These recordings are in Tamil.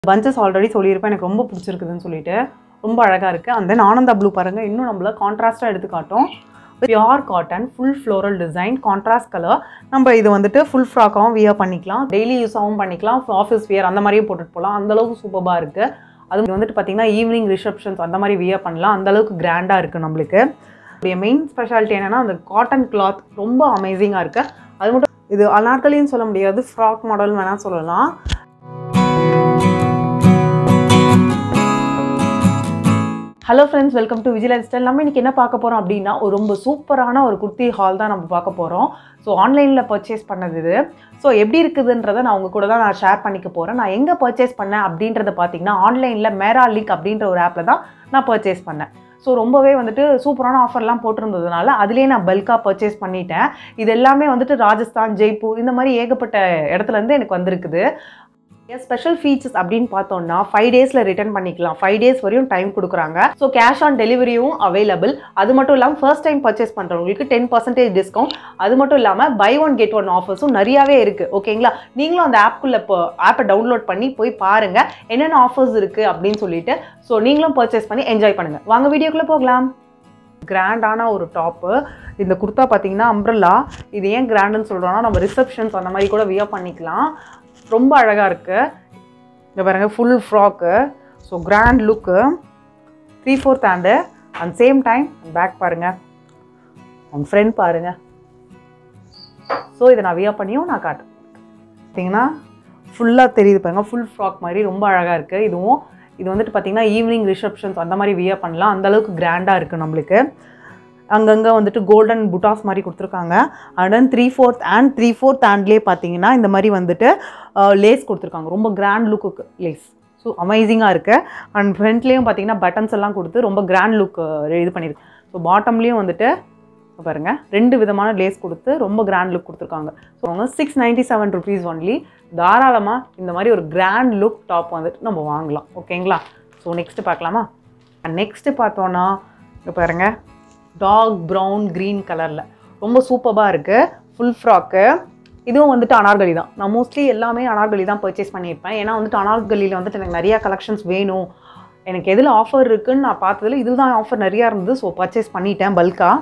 பஞ்சஸ் ஆல்ரெடி சொல்லியிருப்பேன் எனக்கு ரொம்ப பிடிச்சிருக்குதுன்னு சொல்லிட்டு ரொம்ப அழகாக இருக்குது அந்த தென் ஆனந்தா ப்ளூ பாருங்கள் இன்னும் நம்மள கான்ட்ராஸ்ட்டாக எடுத்து காட்டும் pure cotton full floral design contrast colour நம்ம இது வந்துட்டு ஃபுல் ஃப்ராக்காகவும் வியர் பண்ணிக்கலாம் டெய்லி யூஸாகவும் பண்ணிக்கலாம் ஆஃபீஸ் வியர் அந்த மாதிரியும் போட்டுட்டு போகலாம் அந்தளவுக்கு சூப்பராக இருக்குது அது வந்துட்டு பார்த்தீங்கன்னா ஈவினிங் ரிசப்ஷன்ஸ் அந்த மாதிரி வியர் பண்ணலாம் அந்தளவுக்கு கிராண்டாக இருக்குது நம்மளுக்கு உடைய மெயின் ஸ்பெஷாலிட்டி என்னென்னா அந்த காட்டன் கிளாத் ரொம்ப அமேசிங்காக இருக்குது அது மட்டும் இது அனார்கலின்னு சொல்ல முடியாது ஃப்ராக் மாடல் வேணால் சொல்லலாம் hello friends welcome to Vijay lifestyle நம்ம இன்றைக்கி என்ன பார்க்க போகிறோம் அப்படின்னா ஒரு ரொம்ப சூப்பரான ஒரு குர்த்தி ஹால் தான் நம்ம பார்க்க போகிறோம் ஸோ ஆன்லைனில் பர்ச்சேஸ் பண்ணது இது ஸோ எப்படி இருக்குதுன்றதை நான் உங்கள் கூட தான் நான் ஷேர் பண்ணிக்க போகிறேன் நான் எங்கே பர்ச்சேஸ் பண்ணேன் அப்படின்றத பார்த்தீங்கன்னா ஆன்லைனில் மேரா லிங்க் அப்படின்ற ஒரு ஆப்பில் தான் நான் பர்ச்சேஸ் பண்ணேன் ஸோ ரொம்பவே வந்துட்டு சூப்பரான ஆஃபர்லாம் போட்டிருந்ததுனால அதுலேயே நான் பல்காக பர்ச்சேஸ் பண்ணிட்டேன் இது எல்லாமே வந்துட்டு ராஜஸ்தான் ஜெய்ப்பூர் இந்த மாதிரி ஏகப்பட்ட இடத்துலேருந்து எனக்கு வந்திருக்குது ஸ்பெஷல் ஃபீச்சர்ஸ் அப்படின்னு பார்த்தோம்னா ஃபைவ் டேஸில் ரிட்டர்ன் பண்ணிக்கலாம் ஃபைவ் டேஸ் வரையும் டைம் கொடுக்குறாங்க ஸோ கேஷ் ஆன் டெலிவரியும் அவைலபிள் அது மட்டும் இல்லாமல் ஃபர்ஸ்ட் டைம் பர்ச்சேஸ் பண்ணுறவங்களுக்கு டென் பர்சன்டேஜ் டிஸ்கவுண்ட் அது மட்டும் இல்லாமல் பை ஒன் கெட் ஒன் ஆஃபர்ஸும் நிறையாவே இருக்குது ஓகேங்களா நீங்களும் அந்த ஆப்குள்ளே இப்போ ஆப்பை டவுன்லோட் பண்ணி போய் பாருங்கள் என்னென்ன ஆஃபர்ஸ் இருக்குது அப்படின்னு சொல்லிட்டு ஸோ நீங்களும் பர்ச்சேஸ் பண்ணி என்ஜாய் பண்ணுங்கள் வாங்க வீடியோக்குள்ளே போகலாம் கிராண்டான ஒரு டாப்பு இந்த குர்த்தா பார்த்தீங்கன்னா அம்ப்ரல்லா இது ஏன் கிராண்டுன்னு சொல்கிறோன்னா நம்ம ரிசப்ஷன்ஸ் அந்த மாதிரி கூட வியர் பண்ணிக்கலாம் ரொம்ப அழகாக இருக்குது இங்கே பாருங்க full frock so grand look three fourth hand and same time back பாருங்கள் அண்ட் ஃப்ரண்ட் பாருங்கள் ஸோ இதை நான் வியர் பண்ணியும் நான் காட்டுறேன் பார்த்தீங்கன்னா ஃபுல்லாக தெரியுது பாருங்கள் ஃபுல் ஃப்ராக் மாதிரி ரொம்ப அழகாக இருக்குது இதுவும் இது வந்துட்டு பார்த்தீங்கன்னா ஈவினிங் ரிசப்ஷன்ஸ் அந்த மாதிரி வியர் பண்ணலாம் அந்தளவுக்கு கிராண்டாக இருக்குது நம்மளுக்கு அங்கங்கே வந்துட்டு கோல்டன் புட்டாஸ் மாதிரி கொடுத்துருக்காங்க and then three fourth and three fourth ஹேண்ட்லேயே பார்த்தீங்கன்னா இந்த மாதிரி வந்துட்டு லேஸ் கொடுத்துருக்காங்க ரொம்ப கிராண்ட் லுக்கு லேஸ் ஸோ அமேசிங்காக இருக்குது அண்ட் ஃப்ரண்ட்லேயும் பார்த்தீங்கன்னா பட்டன்ஸ் எல்லாம் கொடுத்து ரொம்ப கிராண்ட் லுக் இது பண்ணியிருக்கு ஸோ பாட்டம்லேயும் வந்துட்டு பாருங்கள் ரெண்டு விதமான லேஸ் கொடுத்து ரொம்ப கிராண்ட் லுக் கொடுத்துருக்காங்க ஸோ அவங்க six ninety seven rupees only தாராளமாக இந்த மாதிரி ஒரு கிராண்ட் லுக் டாப் வந்துட்டு நம்ம வாங்கலாம் ஓகேங்களா ஸோ நெக்ஸ்ட்டு பார்க்கலாமா நெக்ஸ்ட்டு பார்த்தோன்னா இங்கே பாருங்கள் டார்க் ப்ரௌன் க்ரீன் கலரில் ரொம்ப சூப்பராக இருக்குது ஃபுல் ஃப்ராக்கு இதுவும் வந்துட்டு அனார்கலி தான் நான் மோஸ்ட்லி எல்லாமே அனார்கலி தான் பர்ச்சேஸ் பண்ணியிருப்பேன் ஏன்னா வந்துட்டு அனார்கலியில் வந்துட்டு எனக்கு நிறையா கலெக்ஷன்ஸ் வேணும் எனக்கு எதில் ஆஃபர் இருக்குன்னு நான் பார்த்ததுல இதில் தான் ஆஃபர் நிறையா இருந்தது ஸோ பர்ச்சேஸ் பண்ணிட்டேன் பல்காக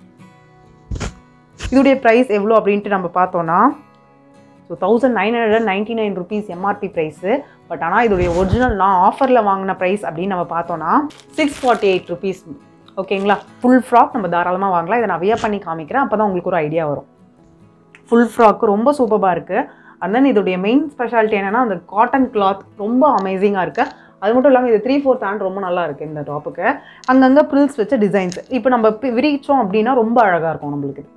இதோடைய ப்ரைஸ் எவ்வளோ அப்படின்ட்டு நம்ம பார்த்தோன்னா so thousand nine hundred ninety nine rupees MRP price but ஆனால் இதோடைய ஒரிஜினல் நான் ஆஃபரில் வாங்கின ப்ரைஸ் அப்படின்னு நம்ம பார்த்தோன்னா சிக்ஸ் ஃபார்ட்டி எயிட் ருபீஸ் ஓகேங்களா ஃபுல் ஃப்ராக் நம்ம தாராளமாக வாங்கலாம் இதை நான் வியர் பண்ணி காமிக்கிறேன் அப்போ தான் உங்களுக்கு ஒரு ஐடியா வரும் ஃபுல் ஃப்ராக்கு ரொம்ப சூப்பராக இருக்குது அண்ட் தென் இதோடைய மெயின் ஸ்பெஷாலிட்டி என்னென்னா அந்த காட்டன் கிளாத் ரொம்ப அமேசிங்காக இருக்குது அது மட்டும் இல்லாமல் இது த்ரீ ஃபோர்த் ஹேண்ட் ரொம்ப நல்லா இருக்குது இந்த டாப்புக்கு அங்கங்கே ப்ரில்ஸ் வச்ச டிசைன்ஸ் இப்போ நம்ம விரிச்சோம் அப்படின்னா ரொம்ப அழகாக இருக்கும் நம்மளுக்கு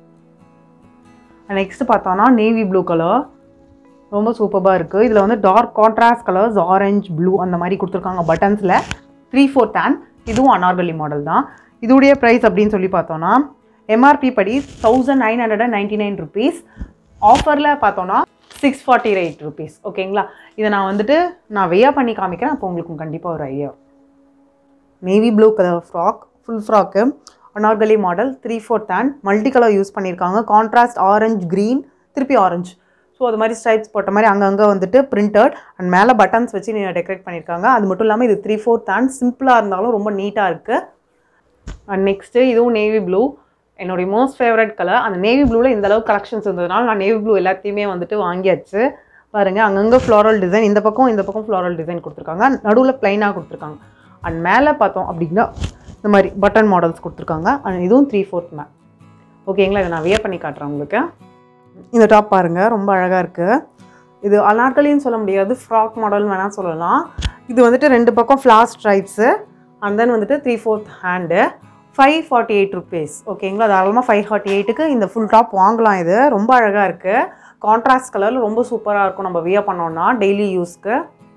நெக்ஸ்ட் பார்த்தோன்னா நேவி ப்ளூ கலர் ரொம்ப சூப்பராக இருக்குது இதில் வந்து dark contrast colours orange blue அந்த மாதிரி கொடுத்துருக்காங்க பட்டன்ஸில் த்ரீ ஃபோர்த் ஹேண்ட் இதுவும் அனார்கலி மாடல் தான் இதோடைய ப்ரைஸ் அப்படின்னு சொல்லி பார்த்தோன்னா எம்ஆர்பி படி thousand nine hundred and ninety nine rupees ஆஃபரில் பார்த்தோன்னா சிக்ஸ் ஃபார்ட்டி எயிட் ருபீஸ் ஓகேங்களா இதை நான் வந்துட்டு நான் வெய்யா பண்ணி காமிக்கிறேன் அப்போ உங்களுக்கு கண்டிப்பாக ஒரு idea navy blue colour frock full frock Anarkali model three fourth hand multi colour use பண்ணியிருக்காங்க கான்ட்ராஸ்ட் ஆரஞ்ச் க்ரீன் திருப்பி ஆரஞ்சு ஸோ அது மாதிரி ஸ்ட்ரைப்ஸ் போட்ட மாதிரி அங்கங்கே வந்துட்டு பிரிண்டட் அண்ட் மேலே பட்டன்ஸ் வச்சு நீங்கள் டெக்கரேட் பண்ணியிருக்காங்க அது மட்டும் இல்லாமல் இது த்ரீ ஃபோர்த் ஹேண்ட் சிம்பிளாக இருந்தாலும் ரொம்ப நீட்டாக இருக்குது அண்ட் நெக்ஸ்ட்டு இதுவும் நேவி ப்ளூ என்னுடைய மோஸ்ட் ஃபேவரட் கலர் அந்த நேவி ப்ளூவில் இந்த அளவுக்கு கலெக்ஷன்ஸ் இருந்ததுனால நான் நேவி ப்ளூ எல்லாத்தையுமே வந்துட்டு வாங்கியாச்சு பாருங்கள் அங்கங்கே ஃப்ளாரல் டிசைன் இந்த பக்கம் இந்த பக்கம் ஃப்ளாரல் டிசைன் கொடுத்துருக்காங்க நடுவில் ப்ளைனாக கொடுத்துருக்காங்க அண்ட் மேலே பார்த்தோம் அப்படின்னா இந்த மாதிரி பட்டன் மாடல்ஸ் கொடுத்துருக்காங்க அண்ட் இதுவும் த்ரீ ஃபோர்த் மேம் ஓகேங்களா இதை நான் வியர் பண்ணி காட்டுறேன் உங்களுக்கு இந்த டாப் பாருங்கள் ரொம்ப அழகாக இருக்குது இது அனார்கலின்னு சொல்ல முடியாது ஃப்ராக் மாடல் வேணால் சொல்லலாம் இது வந்துட்டு ரெண்டு பக்கம் ஃப்ளாஸ் ஸ்ட்ரைப்ஸு அண்ட் தென் வந்துட்டு three fourth hand five forty eight rupees ஓகேங்களா தாராளமாக ஃபைவ் ஃபார்ட்டி எயிட்டுக்கு இந்த ஃபுல் டாப் வாங்கலாம் இது ரொம்ப அழகாக இருக்குது கான்ட்ராஸ்ட் கலரில் ரொம்ப சூப்பராக இருக்கும் நம்ம வியர் பண்ணோன்னா டெய்லி யூஸ்க்கு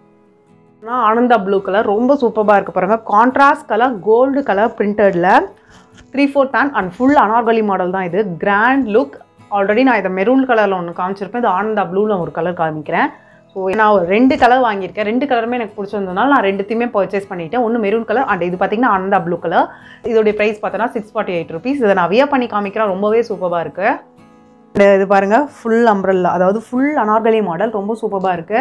ஆனந்தா ப்ளூ கலர் ரொம்ப சூப்பராக இருக்குது பாருங்கள் கான்ட்ராஸ்ட் கலர் கோல்டு கலர் பிரிண்டடில் three fourth hand and full Anarkali model தான் இது கிராண்ட் லுக் ஆல்ரெடி நான் இதை மெரூன் கலரில் ஒன்று காமிச்சிருப்பேன் இது ஆனந்தா ப்ளூவில் ஒரு கலர் காமிக்கிறேன் ஸோ நான் ஒரு ரெண்டு கலர் வாங்கியிருக்கேன் ரெண்டு கலருமே எனக்கு பிடிச்சிருந்ததுனால நான் ரெண்டுத்தையுமே பர்ச்சேஸ் பண்ணிட்டேன் ஒன்று மெரூன் கலர் அண்ட் இது பார்த்தீங்கன்னா ஆனந்தா ப்ளூ கலர் இதோடைய ப்ரைஸ் பார்த்தோன்னா சிக்ஸ் ஃபார்ட்டி எயிட் ருபீஸ் இதை நான் வியர் பண்ணி காமிக்கிறேன் ரொம்பவே சூப்பராக இருக்குது இது பாருங்கள் ஃபுல் அம்ப்ரல்லா அதாவது ஃபுல் அனார்கலி மாடல் ரொம்ப சூப்பராக இருக்குது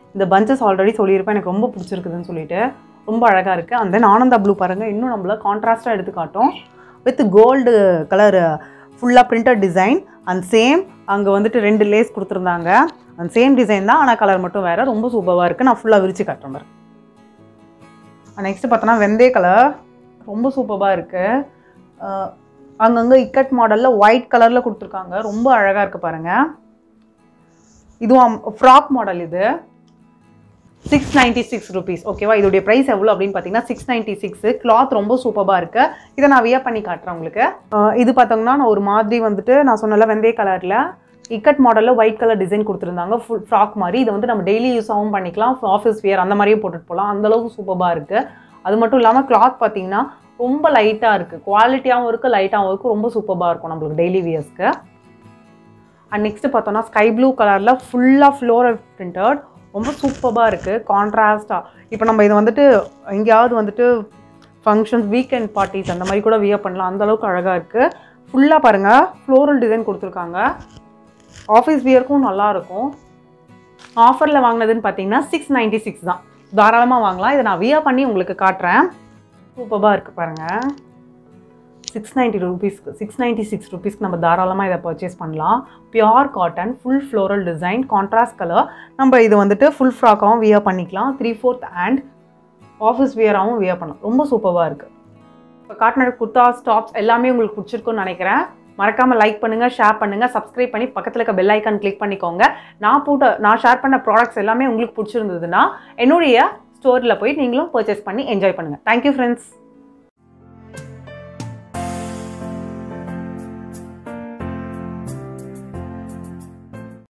இந்த பஞ்சஸ் ஆல்ரெடி சொல்லியிருப்பேன் எனக்கு ரொம்ப பிடிச்சிருக்குதுன்னு சொல்லிட்டு ரொம்ப அழகாக இருக்குது அந்த ஆனந்தா ப்ளூ பாருங்கள் இன்னும் நம்மள கான்ட்ராஸ்ட்டாக எடுத்து காட்டும் வித் கோல்டு கலர் ஃபுல்லாக பிரிண்டட் டிசைன் அண்ட் சேம் அங்கே வந்துட்டு ரெண்டு லேஸ் கொடுத்துருந்தாங்க அந்த சேம் டிசைன் தான் ஆனால் கலர் மட்டும் வேறு ரொம்ப சூப்பராக இருக்குது நான் ஃபுல்லாக விரிச்சு காட்டுறேன் பாருங்க நெக்ஸ்ட் பார்த்தோன்னா வெந்தய கலர் ரொம்ப சூப்பராக இருக்குது அங்கங்கே இக்கட் மாடலில் ஒயிட் கலரில் கொடுத்துருக்காங்க ரொம்ப அழகாக இருக்குது பாருங்கள் இதுவும் ஃப்ராக் மாடல் இது சிக்ஸ் நைன்ட்டி சிக்ஸ் ருபீஸ் ஓகேவா இதோடைய ப்ரைஸ் எவ்வளோ அப்படின்னு பார்த்தீங்கன்னா சிக்ஸ் நைன்ட்டி சிக்ஸு கிளாத் ரொம்ப சூப்பராக இருக்குது இதை நான் வியர் பண்ணி காட்டுறேன் உங்களுக்கு அஹ் இது பார்த்தோம்னா நான் ஒரு மாதிரி வந்துட்டு நான் சொன்னல வெந்தய கலரில் இக்கட் மாடலில் ஒயிட் கலர் டிசைன் கொடுத்துருந்தாங்க ஃபுல் ஃப்ராக் மாதிரி இதை வந்து நம்ம டெய்லி யூஸாகவும் பண்ணிக்கலாம் ஆஃபீஸ் வியர் அந்த மாதிரியும் போட்டுட்டு போகலாம் அந்தளவுக்கு சூப்பராக இருக்குது அது மட்டும் இல்லாமல் கிளாத் பார்த்தீங்கன்னா ரொம்ப லைட்டாக இருக்குது குவாலிட்டியாகவும் இருக்குது லைட்டாகவும் இருக்குது ரொம்ப சூப்பராக இருக்கும் நம்மளுக்கு டெய்லி வியர்ஸ்க்கு அண்ட் நெக்ஸ்ட் பார்த்தோம்னா ஸ்கை ப்ளூ கலரில் ஃபுல்லாக ஃப்ளோரல் பிரிண்டட் ரொம்ப சூப்பராக இருக்குது கான்ட்ராஸ்டாக இப்போ நம்ம இது வந்துட்டு எங்கேயாவது வந்துட்டு ஃபங்க்ஷன்ஸ் வீக்கெண்ட் பார்ட்டிஸ் அந்த மாதிரி கூட வியர் பண்ணலாம் அந்த அளவுக்கு அழகாக இருக்குது ஃபுல்லாக பாருங்கள் ஃப்ளோரல் டிசைன் கொடுத்துருக்காங்க ஆஃபீஸ் வியருக்கும் நல்லாயிருக்கும் ஆஃபரில் வாங்கினதுன்னு பார்த்தீங்கன்னா சிக்ஸ் நைன்ட்டி சிக்ஸ் தான் தாராளமாக வாங்கலாம் இதை நான் வியர் பண்ணி உங்களுக்கு காட்டுறேன் சூப்பராக இருக்குது பாருங்கள் சிக்ஸ் நைன்ட்டி ருபீஸ்க்கு சிக்ஸ் நைன்ட்டி சிக்ஸ் ருபீஸ்க்கு நம்ம தாராளமாக இதை பர்ச்சேஸ் பண்ணலாம் pure cotton full floral design contrast colour நம்ம இது வந்துட்டு ஃபுல் ஃப்ராக்காகவும் வியர் பண்ணிக்கலாம் த்ரீ ஃபோர்த் அண்ட் ஆஃபீஸ் வியராகவும் வியர் பண்ணலாம் ரொம்ப சூப்பராக இருக்குது இப்போ காட்டின குர்தா ஸ்டாப்ஸ் எல்லாமே உங்களுக்கு பிடிச்சிருக்குன்னு நினைக்கிறேன் மறக்காமல் லைக் பண்ணுங்கள் ஷேர் பண்ணுங்கள் சப்ஸ்கிரைப் பண்ணி பக்கத்தில் இருக்க பெல் ஐக்கான் கிளிக் பண்ணிக்கோங்க நான் போட்ட நான் ஷேர் பண்ண ப்ராடக்ட்ஸ் எல்லாமே உங்களுக்கு பிடிச்சிருந்ததுன்னா என்னுடைய ஸ்டோரில் போய் நீங்களும் பர்ச்சேஸ் பண்ணி என்ஜாய் பண்ணுங்கள் தேங்க்யூ ஃப்ரெண்ட்ஸ்